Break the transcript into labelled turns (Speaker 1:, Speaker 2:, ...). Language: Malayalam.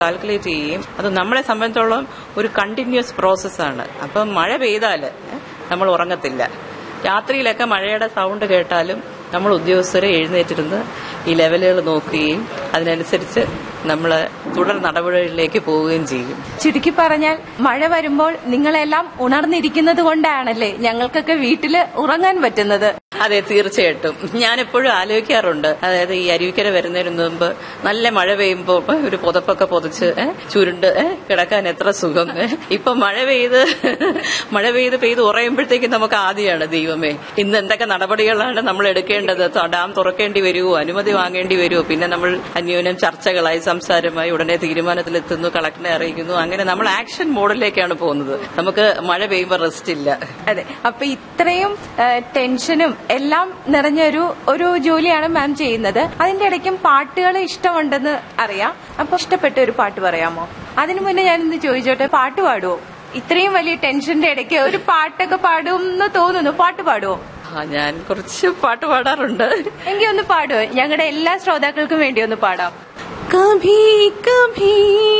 Speaker 1: കാൽക്കുലേറ്റ് ചെയ്യുകയും അത് നമ്മളെ സംബന്ധിച്ചോളം ഒരു കണ്ടിന്യൂസ് പ്രോസസ്സാണ് അപ്പം മഴ പെയ്താൽ നമ്മൾ ഉറങ്ങത്തില്ല രാത്രിയിലൊക്കെ മഴയുടെ സൗണ്ട് കേട്ടാലും നമ്മൾ ഉദ്യോഗസ്ഥരെ എഴുന്നേറ്റിരുന്ന് ഈ ലെവലുകൾ നോക്കുകയും അതിനനുസരിച്ച് നമ്മൾ തുടർ നടപടികളിലേക്ക് പോവുകയും ചെയ്യും
Speaker 2: ചുരുക്കി പറഞ്ഞാൽ മഴ വരുമ്പോൾ നിങ്ങളെല്ലാം ഉണർന്നിരിക്കുന്നത് കൊണ്ടാണല്ലേ ഞങ്ങൾക്കൊക്കെ വീട്ടില് ഉറങ്ങാൻ പറ്റുന്നത്
Speaker 1: അതെ തീർച്ചയായിട്ടും ഞാൻ എപ്പോഴും ആലോചിക്കാറുണ്ട് അതായത് ഈ അരുവിക്കര വരുന്നതിന് മുമ്പ് നല്ല മഴ പെയ്യുമ്പോൾ ഒരു പുതപ്പൊക്കെ പൊതിച്ച് ഏ, ചുരുണ്ട് ഏ, കിടക്കാൻ എത്ര സുഖം ഏ. ഇപ്പൊ മഴ പെയ്ത് മഴ പെയ്ത് പെയ്ത് ഉറയുമ്പോഴത്തേക്കും നമുക്ക് ആദ്യമാണ് ദൈവമേ ഇന്ന് എന്തൊക്കെ നടപടികളാണ് നമ്മൾ എടുക്കേണ്ടത് ത- ഡാം തുറക്കേണ്ടി വരുമോ അനുമതി വാങ്ങേണ്ടി വരുമോ പിന്നെ നമ്മൾ അന്യോന്യം ചർച്ചകളായി സംസാരമായി ഉടനെ തീരുമാനത്തിലെത്തുന്നു കളക്ടറെ അറിയിക്കുന്നു അങ്ങനെ നമ്മൾ ആക്ഷൻ മോഡിലേക്കാണ് പോകുന്നത് നമുക്ക് മഴ പെയ്യുമ്പോൾ റെസ്റ്റ് ഇല്ല
Speaker 2: അതെ അപ്പൊ ഇത്രയും ആ, ടെൻഷനും എല്ലാം നിറഞ്ഞൊരു ഒരു ജോലിയാണ് മാം ചെയ്യുന്നത് അതിന്റെ ഇടയ്ക്കും പാട്ടുകൾ ഇഷ്ടമുണ്ടെന്ന് അറിയാം അപ്പൊ ഇഷ്ടപ്പെട്ട ഒരു പാട്ട് പറയാമോ അതിനു മുന്നേ ഞാനിന്ന് ചോദിച്ചോട്ടെ പാട്ട് പാടുവോ ഇത്രയും വലിയ ടെൻഷന്റെ ഇടയ്ക്ക് ഒരു പാട്ടൊക്കെ പാടുമെന്ന് തോന്നുന്നു പാട്ട് പാടുവോ
Speaker 1: ആ ഞാൻ കുറച്ച് പാട്ട് പാടാറുണ്ട്
Speaker 2: എങ്കിൽ ഒന്ന് പാടുവോ ഞങ്ങളുടെ എല്ലാ ശ്രോതാക്കൾക്കും വേണ്ടി ഒന്ന് പാടാം കഭി കഭി